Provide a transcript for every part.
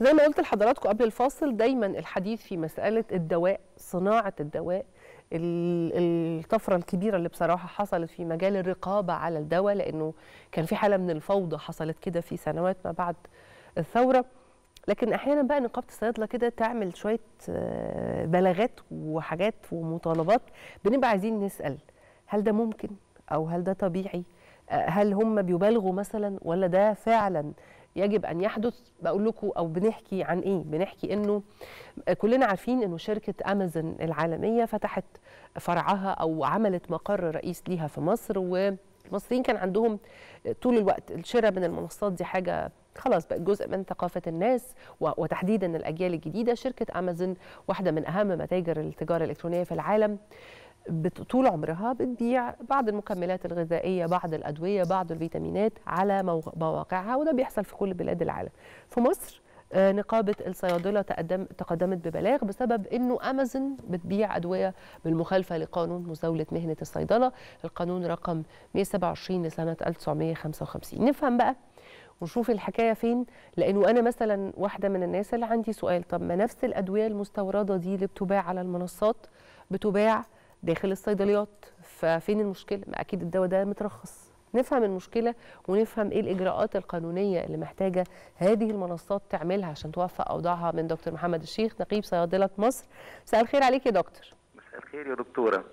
زي ما قلت لحضراتكم قبل الفاصل دايما الحديث في مساله الدواء صناعه الدواء الطفره الكبيره اللي بصراحه حصلت في مجال الرقابه على الدواء لانه كان في حاله من الفوضى حصلت كده في سنوات ما بعد الثوره لكن احيانا بقى نقابه الصيادله كده تعمل شويه بلاغات وحاجات ومطالبات بنبقى عايزين نسال هل ده ممكن او هل ده طبيعي هل هم بيبالغوا مثلا ولا ده فعلا يجب ان يحدث بقول لكم او بنحكي عن ايه بنحكي انه كلنا عارفين انه شركه امازون العالميه فتحت فرعها او عملت مقر رئيس ليها في مصر والمصريين كان عندهم طول الوقت الشراء من المنصات دي حاجه خلاص بقت جزء من ثقافة الناس وتحديدا الأجيال الجديدة شركة أمازون واحدة من أهم متاجر التجارة الإلكترونية في العالم طول عمرها بتبيع بعض المكملات الغذائية بعض الأدوية بعض الفيتامينات على مواقعها وده بيحصل في كل بلاد العالم في مصر نقابة الصيادلة تقدم تقدمت ببلاغ بسبب أنه أمازون بتبيع أدوية بالمخالفة لقانون مزاولة مهنة الصيدلة القانون رقم 127 لسنة 1955 نفهم بقى ونشوف الحكايه فين لانه انا مثلا واحده من الناس اللي عندي سؤال طب ما نفس الادويه المستورده دي اللي بتباع على المنصات بتباع داخل الصيدليات ففين المشكله ما اكيد الدواء ده مترخص نفهم المشكله ونفهم ايه الاجراءات القانونيه اللي محتاجه هذه المنصات تعملها عشان توفق اوضاعها من دكتور محمد الشيخ نقيب صيادله مصر مساء الخير عليك يا دكتور مساء الخير يا دكتوره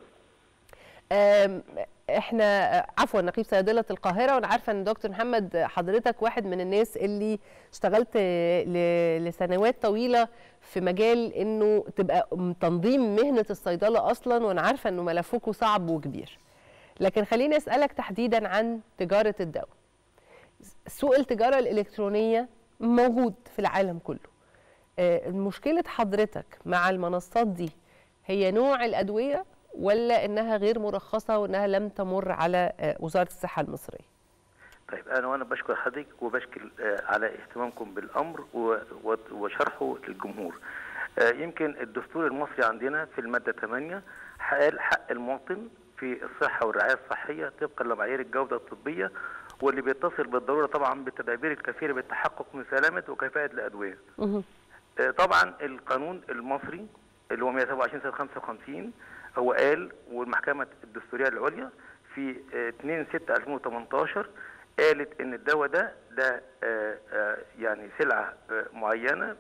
احنا عفوا نقيب صيادله القاهره وانا عارفه ان دكتور محمد حضرتك واحد من الناس اللي اشتغلت لسنوات طويله في مجال انه تبقى تنظيم مهنه الصيدله اصلا وانا عارفه انه ملفكم صعب وكبير لكن خليني اسالك تحديدا عن تجاره الدواء سوق التجاره الالكترونيه موجود في العالم كله مشكله حضرتك مع المنصات دي هي نوع الادويه ولا انها غير مرخصه وانها لم تمر على وزاره الصحه المصريه؟ طيب انا وانا بشكر حضرتك وبشكر على اهتمامكم بالامر وشرحه للجمهور. يمكن الدستور المصري عندنا في الماده 8 قال حق المواطن في الصحه والرعايه الصحيه طبقا لمعايير الجوده الطبيه واللي بيتصل بالضروره طبعا بالتدابير الكثيره بالتحقق من سلامه وكفاءه الادويه. طبعا القانون المصري اللي هو 127 سنه 55 هو قال والمحكمة الدستورية العليا في 2 6 2018 قالت ان الدواء ده ده يعني سلعة معينة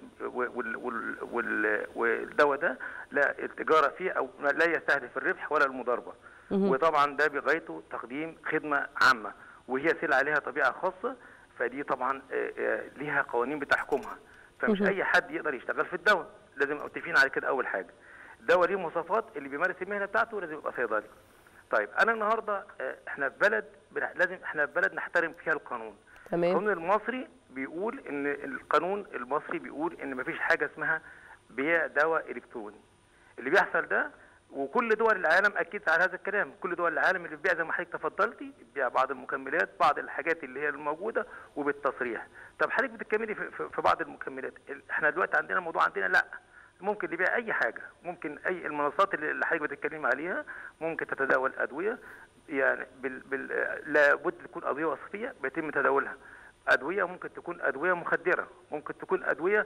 والدواء ده لا التجارة فيه او لا يستهدف الربح ولا المضاربة وطبعا ده بغايته تقديم خدمة عامة وهي سلعة لها طبيعة خاصة فدي طبعا ليها قوانين بتحكمها فمش اي حد يقدر يشتغل في الدواء لازم متفقين على كده اول حاجه الدواء ليه مواصفات اللي بيمارس المهنه بتاعته لازم يبقى صيدلي. طيب انا النهارده احنا في بلد لازم احنا في بلد نحترم فيها القانون. تمام. القانون المصري بيقول ان القانون المصري بيقول ان مفيش حاجه اسمها بيع دواء الكتروني. اللي بيحصل ده وكل دول العالم اكيد على هذا الكلام، كل دول العالم اللي بتبيع زي ما حضرتك تفضلتي بتبيع بعض المكملات، بعض الحاجات اللي هي الموجوده وبالتصريح. طب حضرتك بتتكلمي في, في بعض المكملات، احنا دلوقتي عندنا موضوع عندنا لا ممكن يبيع اي حاجه ممكن اي المنصات اللي حضرتك بتتكلم عليها ممكن تتداول ادويه يعني بال بال لابد تكون ادويه وصفيه بيتم تداولها ادويه ممكن تكون ادويه مخدره ممكن تكون ادويه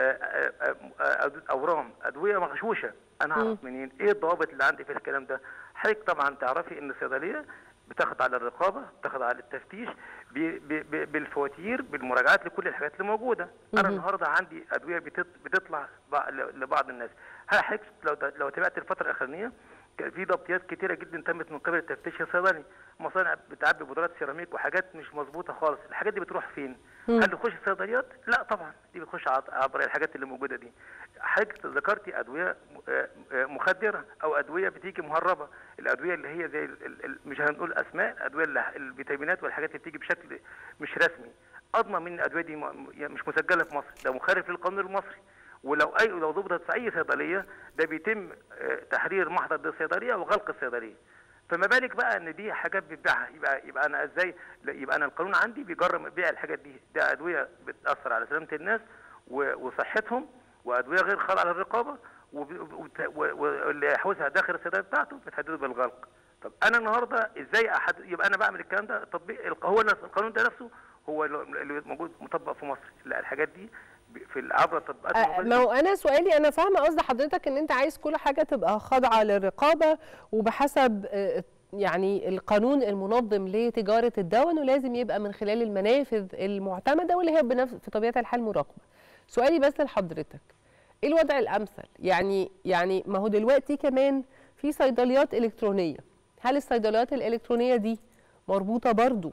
اورام ادويه مغشوشه انا اعرف منين ايه الضوابط اللي عندي في الكلام ده حضرتك طبعا تعرفي ان الصيدليه بتاخد على الرقابه بتاخد على التفتيش بي بي بالفواتير بالمراجعات لكل الحاجات اللي موجوده انا النهارده عندي ادويه بتطلع لبعض الناس هل حضرتك لو لو تابعت الفتره الاخرانيه كان في ضبطيات كتيره جدا تمت من قبل التفتيش الصيدلي مصانع بتعبي بودرات سيراميك وحاجات مش مظبوطه خالص الحاجات دي بتروح فين هل بتخش الصيدليات لا طبعا دي بتخش عبر الحاجات اللي موجوده دي حضرتك ذكرتي ادويه مخدره او ادويه بتيجي مهربه الادويه اللي هي زي مش هنقول اسماء الادويه الفيتامينات والحاجات اللي بتيجي بشكل مش رسمي اضمن من الادويه دي مش مسجله في مصر ده مخالف للقانون المصري ولو اي لو ضبطت في اي صيدليه ده بيتم تحرير محضر الصيدليه وغلق الصيدليه فما بالك بقى ان دي حاجات بتبيعها يبقى يبقى انا ازاي يبقى انا القانون عندي بيجرم بيع الحاجات دي ده ادويه بتاثر على سلامه الناس وصحتهم وادويه غير خاضعه للرقابه واللي يحوزها داخل الصيدليه بتاعته بتهدده بالغلق طب انا النهارده ازاي أحد يبقى انا بعمل الكلام ده تطبيق هو القانون ده نفسه هو اللي موجود مطبق في مصر لا الحاجات دي في عبر التطبيقات آه، الموبايل ما هو انا سؤالي انا فاهمه قصد حضرتك ان انت عايز كل حاجه تبقى خاضعه للرقابه وبحسب آه، يعني القانون المنظم لتجاره الدواء انه لازم يبقى من خلال المنافذ المعتمده واللي هي بنفس في طبيعه الحال مراقبه. سؤالي بس لحضرتك ايه الوضع الامثل؟ يعني يعني ما هو دلوقتي كمان في صيدليات الكترونيه. هل الصيدليات الالكترونيه دي مربوطه برضو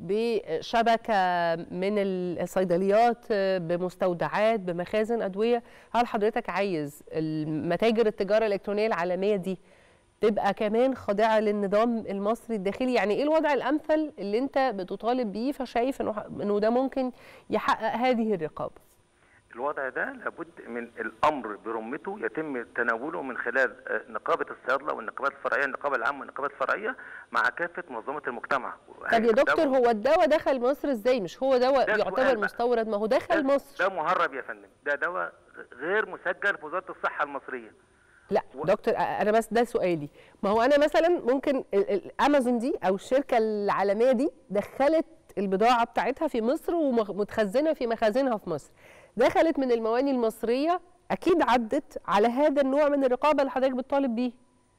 بشبكه من الصيدليات بمستودعات بمخازن ادويه هل حضرتك عايز المتاجر التجاره الالكترونيه العالميه دي تبقى كمان خاضعه للنظام المصري الداخلي يعني ايه الوضع الامثل اللي انت بتطالب بيه فشايف انه انه ده ممكن يحقق هذه الرقابه الوضع ده لابد من الامر برمته يتم تناوله من خلال آه، نقابه الصيادله والنقابات الفرعيه النقابه العامه والنقابات الفرعيه مع كافه منظمه المجتمع طب يا دكتور هو الدواء دخل مصر ازاي مش هو دواء ده سؤال يعتبر بقى. مستورد ما هو دخل ده- مصر ده مهرب يا فندم ده دواء غير مسجل في وزاره الصحه المصريه لا و- دكتور انا بس ده سؤالي ما هو انا مثلا ممكن ال- ال- امازون دي او الشركه العالميه دي دخلت البضاعه بتاعتها في مصر ومتخزنه في مخازنها في مصر دخلت من المواني المصريه اكيد عدت على هذا النوع من الرقابه اللي حضرتك بتطالب بيه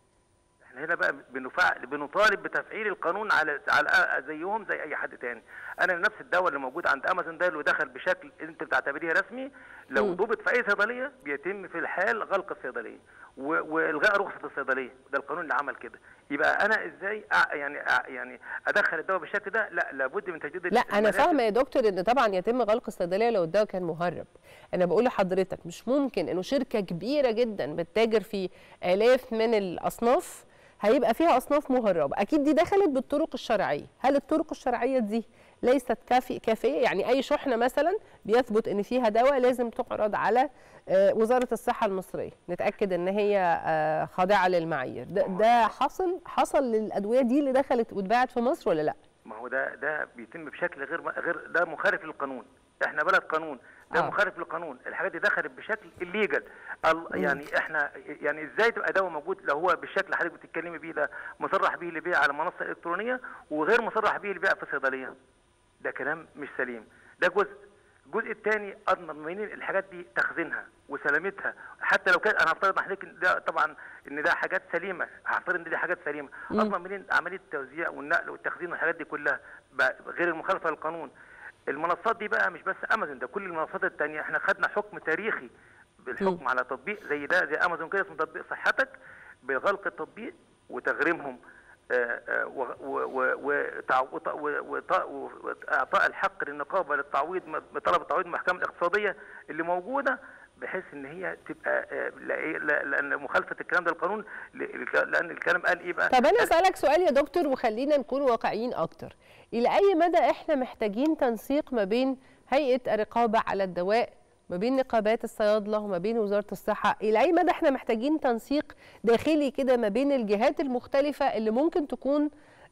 احنا هنا بقى بنفعل بنطالب بتفعيل القانون على على زيهم زي اي حد تاني انا نفس الدواء اللي موجود عند امازون ده اللي دخل بشكل انت بتعتبريه رسمي لو مم. ضبط في اي صيدليه بيتم في الحال غلق الصيدليه و- والغاء رخصه الصيدليه ده القانون اللي عمل كده يبقى انا ازاي أع- يعني أع- يعني ادخل الدواء بالشكل ده لا لابد من تجديد لا انا المنافذ. فاهمه يا دكتور ان طبعا يتم غلق الصيدليه لو الدواء كان مهرب انا بقول لحضرتك مش ممكن انه شركه كبيره جدا بتتاجر في الاف من الاصناف هيبقى فيها اصناف مهربه اكيد دي دخلت بالطرق الشرعيه هل الطرق الشرعيه دي ليست كافي كافيه يعني اي شحنه مثلا بيثبت ان فيها دواء لازم تعرض على آه، وزاره الصحه المصريه نتاكد ان هي آه، خاضعه للمعايير ده, ده حصل حصل للادويه دي اللي دخلت واتباعت في مصر ولا لا ما هو ده ده بيتم بشكل غير غير ده مخالف للقانون احنا بلد قانون ده آه. آه. مخالف للقانون الحاجات دي دخلت بشكل الليجل يعني احنا يعني ازاي تبقى دواء موجود لو هو بالشكل اللي حضرتك بتتكلمي بيه ده مصرح بيه للبيع على منصه الكترونيه وغير مصرح بيه للبيع في صيدليه ده كلام مش سليم ده جزء الجزء الثاني اضمن منين الحاجات دي تخزينها وسلامتها حتى لو كان انا هفترض مع حضرتك إن ده طبعا ان ده حاجات سليمه هفترض ان دي حاجات سليمه مم. اضمن منين عمليه التوزيع والنقل والتخزين والحاجات دي كلها بقى غير المخالفه للقانون المنصات دي بقى مش بس امازون ده كل المنصات التانية احنا خدنا حكم تاريخي بالحكم على تطبيق زي ده زي امازون كده اسمه تطبيق صحتك بغلق التطبيق وتغريمهم آه، آه، و- و- و- وتع- وط- و- وط- واعطاء الحق للنقابه للتعويض بطلب التعويض من المحكمه الاقتصاديه اللي موجوده بحيث ان هي تبقى آه، لا- لا- لان مخالفه الكلام ده القانون لان الكلام قال ايه بقى؟ طب انا قال اسالك سؤال يا دكتور وخلينا نكون واقعيين اكتر الى اي مدى احنا محتاجين تنسيق ما بين هيئه الرقابه على الدواء ما بين نقابات الصيادله وما بين وزاره الصحه الى اي مدى احنا محتاجين تنسيق داخلي كده ما بين الجهات المختلفه اللي ممكن تكون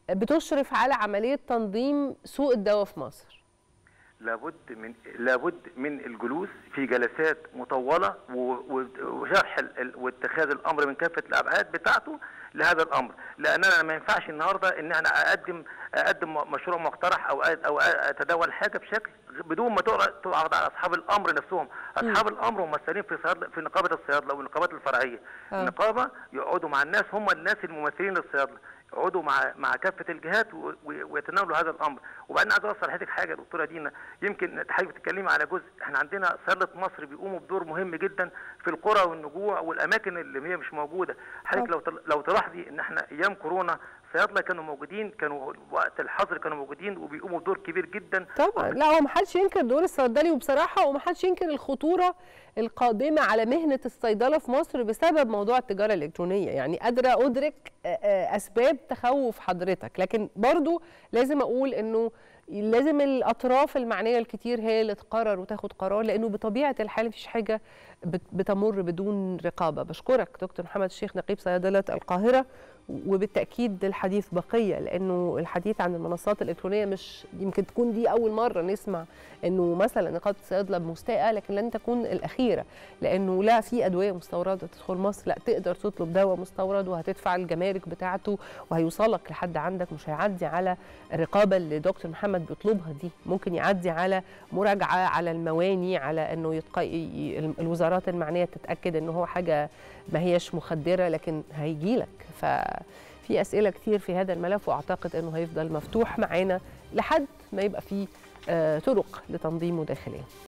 بتشرف على عمليه تنظيم سوق الدواء في مصر لابد من لابد من الجلوس في جلسات مطوله و- و- وشرح ال- ال- واتخاذ الامر من كافه الابعاد بتاعته لهذا الامر لان انا ما ينفعش النهارده ان انا اقدم اقدم مشروع مقترح او أ- او اتداول حاجه بشكل بدون ما تعرض تعرض على اصحاب الامر نفسهم اصحاب الامر ممثلين في صيادله في نقابه الصيادله والنقابات الفرعيه آه. النقابه يقعدوا مع الناس هم الناس الممثلين للصيادله يقعدوا مع مع كافه الجهات و- و- ويتناولوا هذا الامر وبعدين عايز اوصل لحضرتك حاجه يا دكتوره دينا يمكن حضرتك بتتكلمي على جزء احنا عندنا صيادله مصر بيقوموا بدور مهم جدا في القرى والنجوع والاماكن اللي هي مش موجوده حضرتك لو تل- لو تلاحظي ان احنا ايام كورونا صيادله كانوا موجودين كانوا وقت الحظر كانوا موجودين وبيقوموا بدور كبير جدا طبعا لا هو محدش ينكر دور الصيدلي وبصراحه ومحدش ينكر الخطوره القادمه على مهنه الصيدله في مصر بسبب موضوع التجاره الالكترونيه يعني قادره ادرك آه، آه، اسباب تخوف حضرتك لكن برضو لازم اقول انه لازم الاطراف المعنيه الكتير هي اللي تقرر وتاخد قرار لانه بطبيعه الحال مفيش حاجه بت- بتمر بدون رقابه بشكرك دكتور محمد الشيخ نقيب صيدله القاهره وبالتاكيد الحديث بقيه لانه الحديث عن المنصات الالكترونيه مش يمكن تكون دي اول مره نسمع انه مثلا نقابه الصيادله بمستاءه لكن لن تكون الاخيره لانه لا في ادويه مستورده تدخل مصر لا تقدر تطلب دواء مستورد وهتدفع الجمارك بتاعته وهيوصلك لحد عندك مش هيعدي على الرقابه اللي دكتور محمد بيطلبها دي ممكن يعدي على مراجعه على المواني على انه يتق... الوزارات المعنيه تتاكد ان هو حاجه ما هيش مخدره لكن هيجي لك ففي اسئله كتير في هذا الملف واعتقد انه هيفضل مفتوح معانا لحد ما يبقى فيه طرق لتنظيمه داخليا